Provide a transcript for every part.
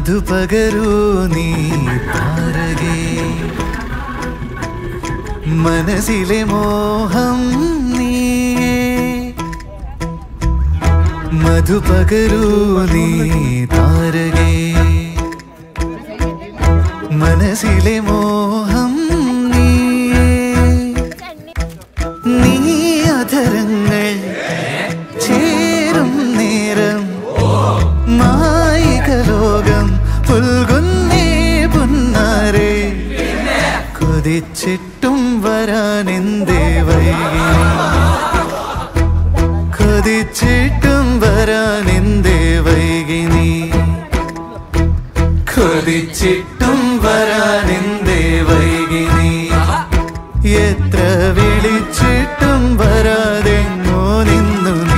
മധുപകരൂ നീ താരകേ മനസ്സിലെ മോഹം നീയേ മധുപകരൂ നീ താരകേ മനസ്സിലെ മോഹം നീയേ നീ അധരങ്ങൾ ചേരും നേരം മായിക ലോകം പുൽകുന്നേ പുന്നാരെ കൊതിച്ചിട്ടും വരാനെന്തേ വൈകി കൊതിച്ചിട്ടും വരാനെന്തേ വൈകി നീ കൊതിച്ചിട്ടും വരാനെന്തേ വൈകി നീ എത്ര വിളിച്ചിട്ടും വരാതെങ്ങോ നിന്നു നീ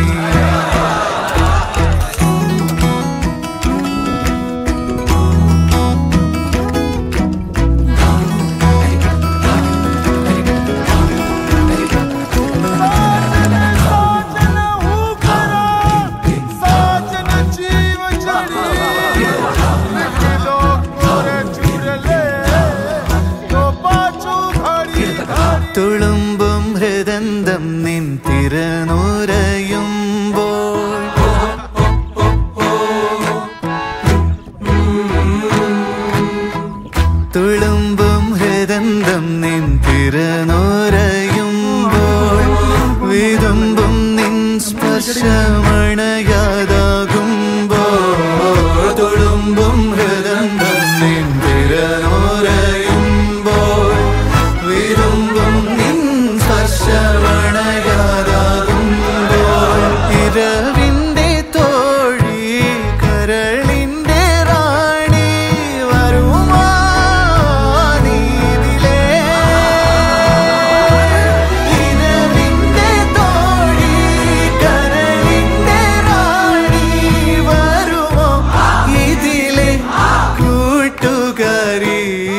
തുളുമ്പും ഹൃദന്തം നിൻ തിരനുരയുമ്പോൾ തുളുമ്പും ഹൃദന്തം നിൻ തിരനുരയുമ്പോൾ വിതുമ്പും നിൻ സ്പർശമണയാതാകുമ്പോൾ തുളുമ്പും ഹൃദന്തം നിൻ തിരനുരയുമ്പോൾ വിതുമ്പും നിൻ സ്പർശമണയാതാകുമ്പോൾ ഇരവിന്റെ തോഴി കരളിന്റെ റാണി വരുമാ നീതിലേ ഇരവിന്റെ തോഴി കരളിന്റെ റാണി വരുമോ ഇതിലെ കൂട്ടുകാരി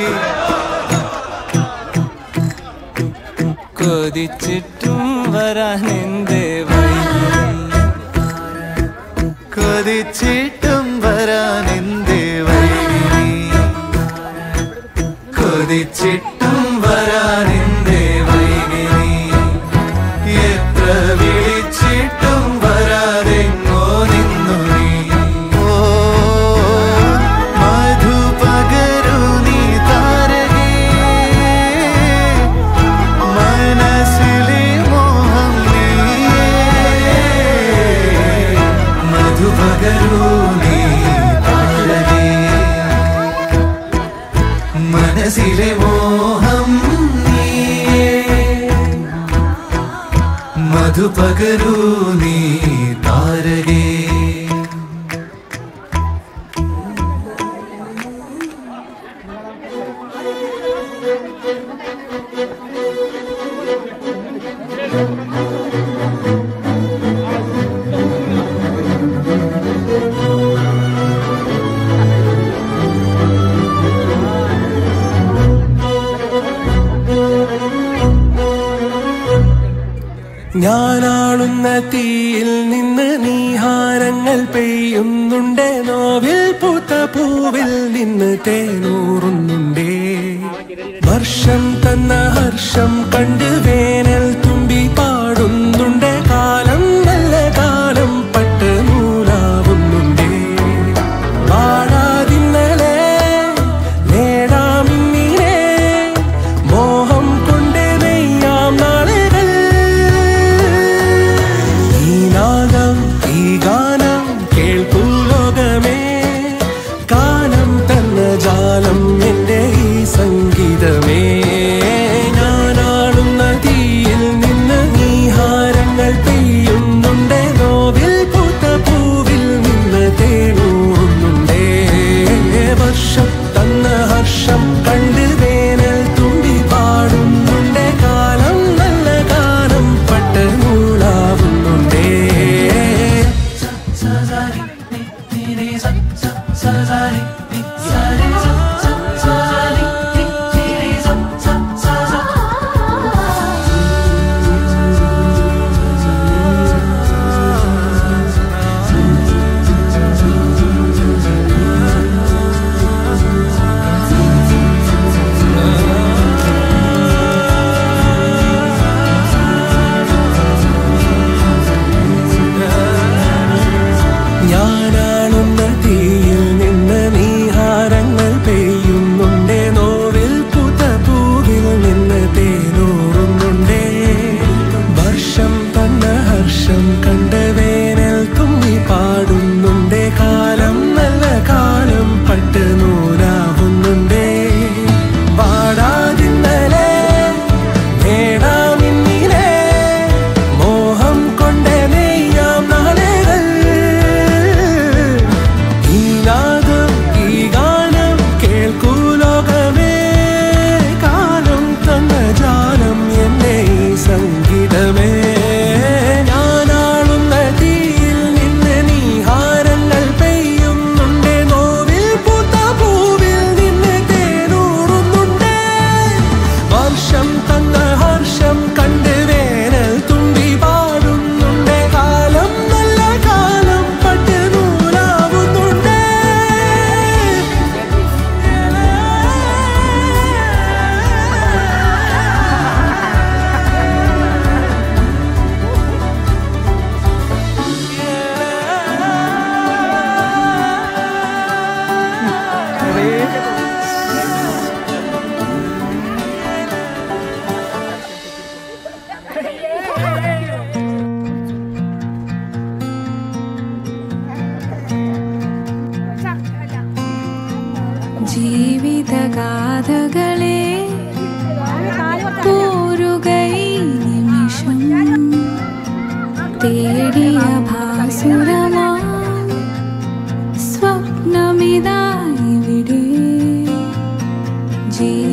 കൊതിച്ചിട്ടും വരാനെന്തേ വൈകി കൊതിച്ചിട്ടും വരാനെന്തേ വൈകി കൊതിച്ചിട്ടും വരാനെന്തേ വൈകി എത്ര വിളിച്ചിട്ടും വരാതെങ്ങോ നിന്നു നീ ഓ മധുപകരു നീ താരകേ മനസ്സിലെ മോഹം നീയേ മധുപകരു നീ താരകേ മനസ്സിലെ മോഹം നീയേ മധുപകരു നീ താരകേ ഞാനാളുന്ന തീയിൽ നിന്ന് നീഹാരങ്ങൾ പെയ്യുന്നുണ്ടേ നോവിൽ പൂത്ത പൂവിൽ നിന്ന് തേനൂറുന്നുണ്ടേ വർഷം തന്ന ഹർഷം കണ്ട് വേനൽ തുമ്പി പാടുന്നുണ്ടേ കാലം നല്ല കാലം പട്ട് നൂലാവുന്നുണ്ടേ പാടാതിന്നലെ നേടാമിന്നിനെ മോഹം കൊണ്ട് നെയ്യാം നാളുകൾ ഈ നാദം ഈ ഗാനം കേൾക്കൂ ലോകമേ കാലം തന്ന ജാലം എൻ്റെ ഈ സംഗീതമേ ഞാനാടുന്ന തീയിൽ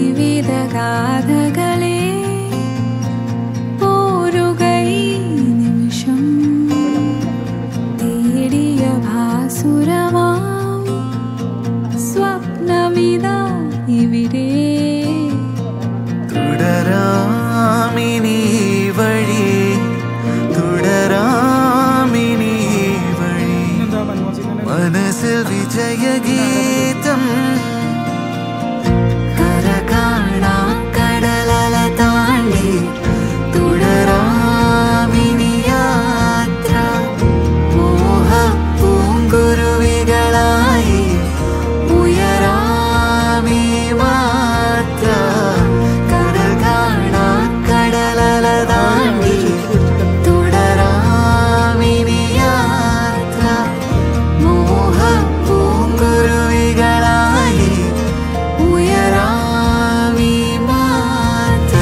ജീവിതഗാഥകളെ പോരുകൈ നിമിഷം തേടിയ ഭാസുരമാം സ്വപ്നമിതാ ഇവിടെ തുടരാമിനി വഴി തുടരാമിനി വഴി മനസ്സിൽ വിജയഗീതം കരകാണാ കടലല താണ്ടി തുടരാമിനി യാത്ര മോഹ പൂങ്കുരുവികളായി ഉയരാമി മാത്ര കരകാണാ കടലല താണ്ടി തുടരാമിനി യാത്ര മോഹ പൂങ്കുരുവികളായി ഉയരാമി മാത്ര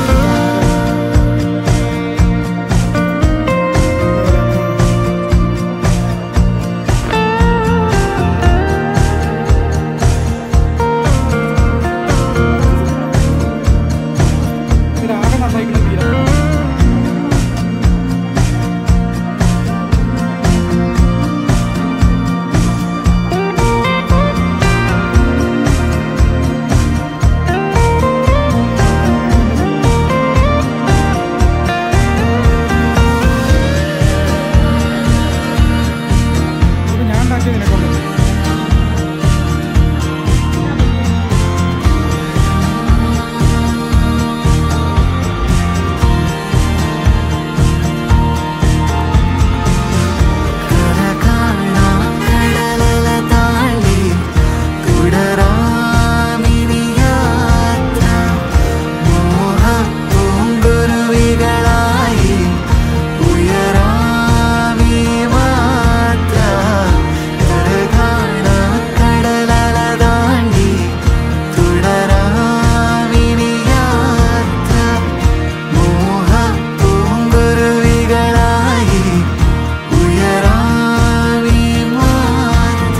ഞാൻ ഉണ്ടാക്കിയ നിനക്കൊന്നും കരകാണാ കടലല താണ്ടി തുടരാമിനി യാത്ര മോഹ പൂങ്കുരുവികളായി ഉയരാമി മാത്ര കരകാണാ കടലല താണ്ടി തുടരാമിനി യാത്ര മോഹ പൂങ്കുരുവികളായി ഉയരാമി മാത്ര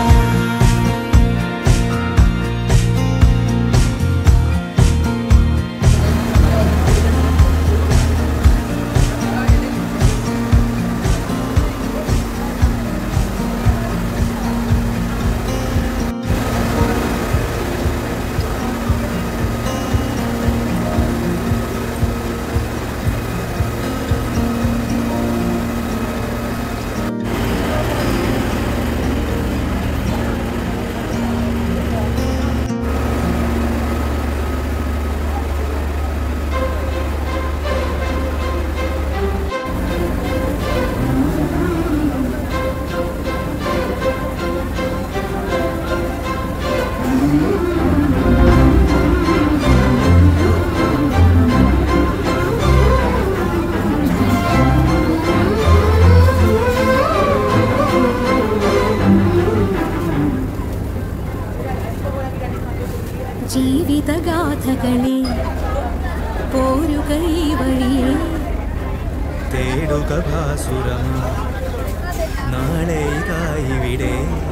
ജീവിതഗാഥകളെ പോരുക ഈ വഴിയെ തേടുക ഭാസുരം നാളെ ഇതായിവിടെ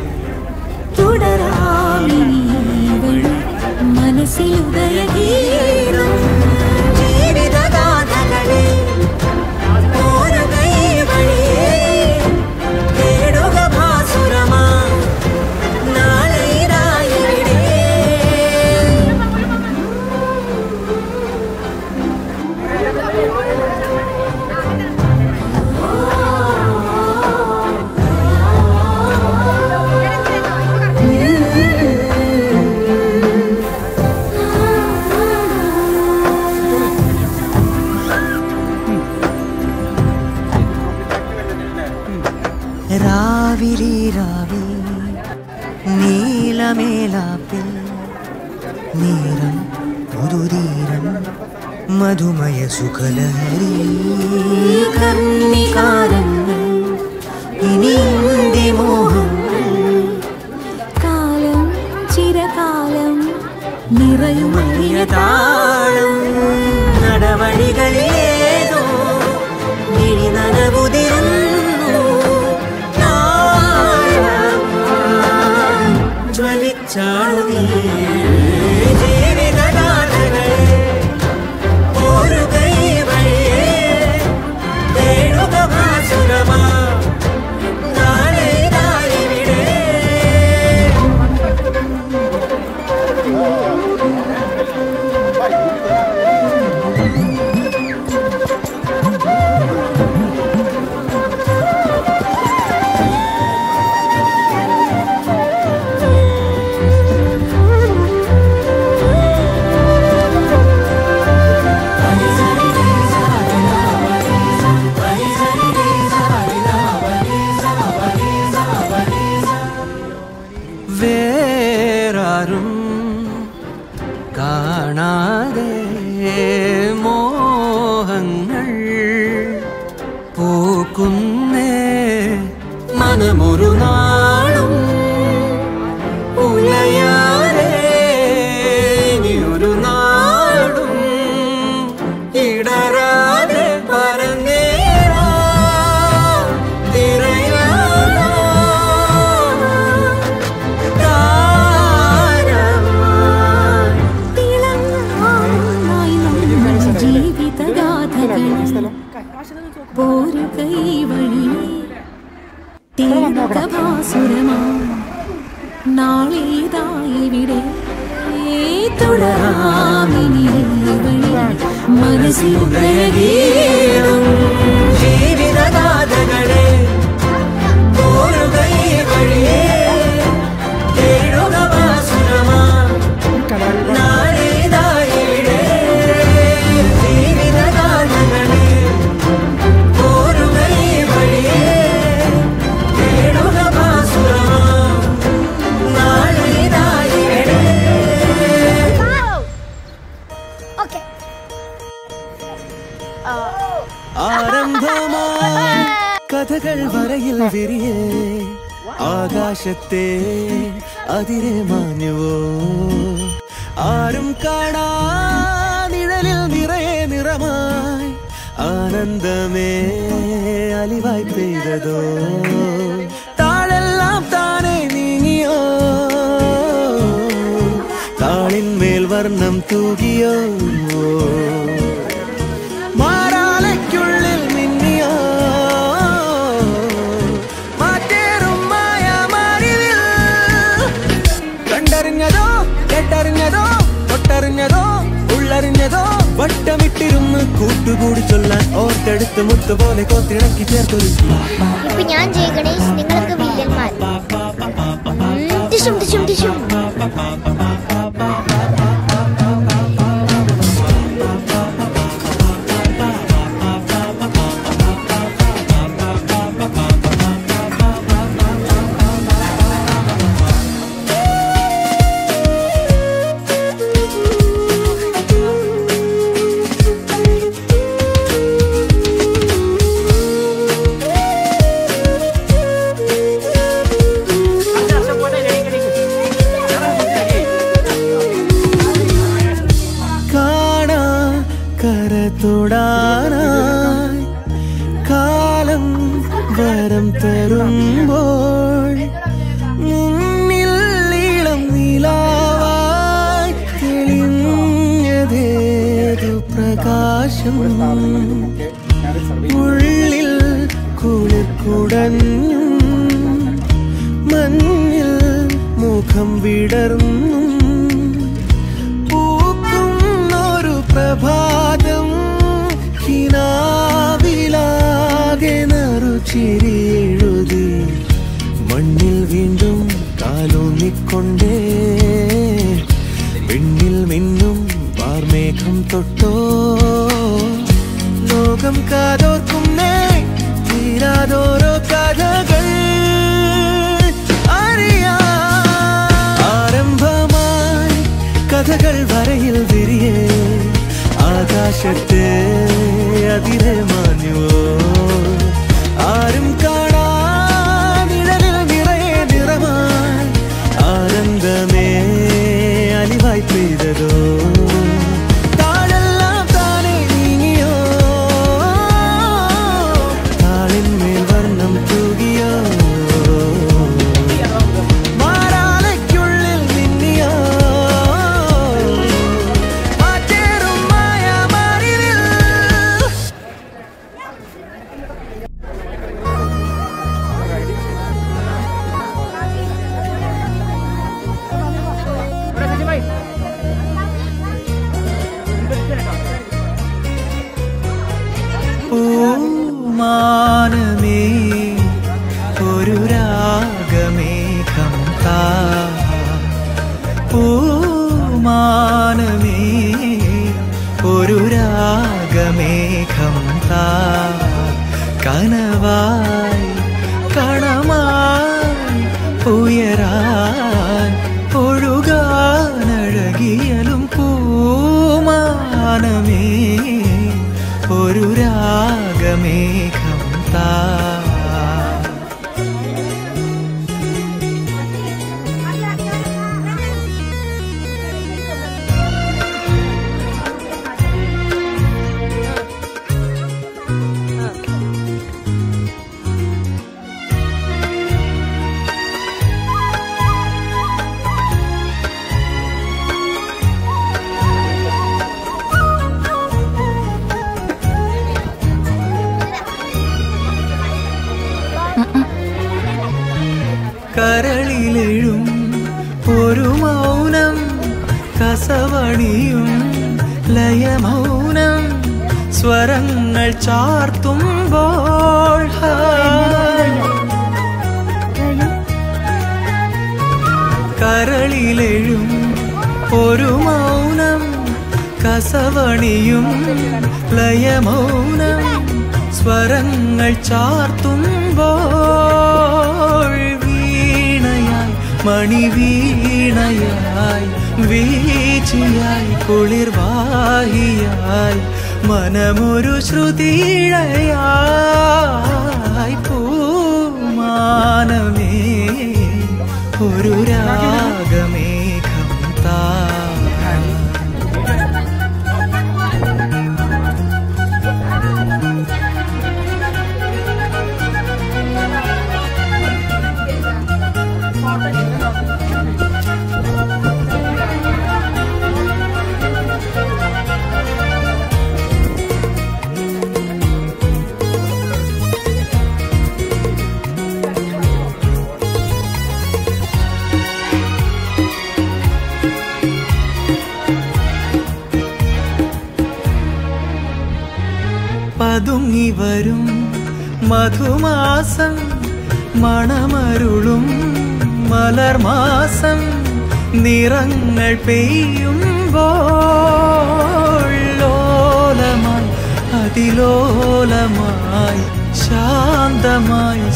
തുടരാമിനി വഴി മനസ്സിലുദയഗീതം ജീവിതഗാഥകളെ പോരുക ഈ വഴിയെ തേടുക ഭാസുരമാ നാളെ ഇതായിവിടെ രാവിലെ രാവിൽ നീലമേലാപ്പിൽ നീരം പുതുതീരം മധുമയ സുഖലഹരി കർണികാരങ്ങൾ ഇനിയുണ്ട് മോഹങ്ങൾ കാലം ചിരകാലം നിറയുമറിയ താളം നടവഴികളിലേതോ മിഴി നനവുതിരുന്നു താളം ജ്വലിച്ചാണു നീ ജീവിതഗാഥകളെ കാണാതെ മോഹങ്ങൾ പൂക്കുന്നേ മനമൊരു നാളും ഉലയാതെ ഇനിയൊരു നാടും ഇടരാതെ പറന്നേറാ തിരയാടാ താരമായി തിളങ്ങാനായി നമ്മുടെ ജീവിതഗാഥകൾ പോരു കൈവഴി തേടുക ഭാസുരമാ നാളേതായിവിടെ തുടരാമിനി വഴി മനസ്സിലുദയഗീതം ജീവിതഗാഥകളെ ഓരുക ഈ വഴിയേ കേഴുക വാസുരമാ നാളേതായിടെ ജീവിതഗാഥകളെ ഓരുക ഈ വഴിയേ കേഴുക വാസുരമാ നാളേതായിടെ ഓക്കെ ആരംഭമായി കഥകൾ വരയിൽ വിരിയേ ആകാശത്തെ അതിരെ മാഞ്ഞുവോ ആരും കാണാ നിഴലിൽ നിറയെ നിറമായി ആനന്ദമേ അലിവായി പെയ്തതോ താഴെല്ലാം താനെ നീങ്ങിയോ താളിന്മേൽ വർണ്ണം തൂകിയോ മാറാലയ്ക്കുള്ളിൽ മിന്നിയോ മാറ്റേറും മായാമാരിതിൽ കണ്ടറിഞ്ഞതോ കേട്ടറിഞ്ഞതോ തൊട്ടറിഞ്ഞതോ ഉള്ളറിഞ്ഞതോ വട്ടമിട്ടിരുന്ന് കൂട്ടുകൂടി ചൊല്ലാൻ ഓർത്തെടുത്ത് മുത്തുപോലെ കോത്തിണക്കി ചേർത്തൊരു ഇപ്പൊ ഞാൻ ജയ ഗണേഷ് നിങ്ങൾക്ക് വില്ലന്മാർ ഉം, ടിഷും ടിഷും ടിഷും കാണാ കര തൊടാനായി കാലം വരം തരുമ്പോൾ മുന്നിൽ നീളം നിലാവായി തെളിഞ്ഞതേതു പ്രകാശം ഉള്ളിൽ കുളിർ കുടഞ്ഞും മഞ്ഞിൽ മുഖം വിടർന്നും പൂക്കുന്നൊരു പ്രഭാതം കിനാവിലാകെ നറുചിരി എഴുതി മണ്ണിൽ വീണ്ടും കാലൂന്നിക്കൊണ്ടേ പെണ്ണിൽ മിന്നും വാർമേഘം തൊട്ടോ ലോകം കാതോർക്കുന്നേ തീരാതോരോ കഥകൾ അറിയാ ആരംഭമായി കഥകൾ വരയിൽ വിരിയേ ആകാശത്തെ അതിരെ മാഞ്ഞുവോ ആരും കാണാ നിഴലിൽ നിറയെ നിറമായി ആനന്ദമേ അലിവായി പെയ്തതോ താഴെല്ലാം താനെ നീങ്ങിയോ താളിന്മേൽ വർണ്ണം തൂകിയോ മാറാലയ്ക്കുള്ളിൽ മിന്നിയോ മാറ്റേറും മായാമാരിതിൽ കസവണിയും ലയമൗനം സ്വരങ്ങൾ ചാർത്തുമ്പോൾ ഹായ് കരളിലെഴും ഒരു മൗനം കസവണിയും ലയമൗനം സ്വരങ്ങൾ ചാർത്തുമ്പോൾ വീണയായി മണിവീണയായി വീച്ചിയായി കുളിർവാഹിയായി മനമൊരു ശ്രുതിഴയായി പൂമാനമേ ഒരു രാഗമേഘം താ പതുങ്ങി വരും മധുമാസം മണമരുളും മലർമാസം നിറങ്ങൾ പെയ്യുമ്പോൾ ലോലമായി അതിലോലമായി ശാന്തമായി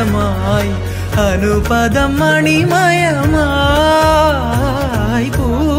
സുഖസാന്ദ്രമായി അനുപദം മണിമയമായി പൂ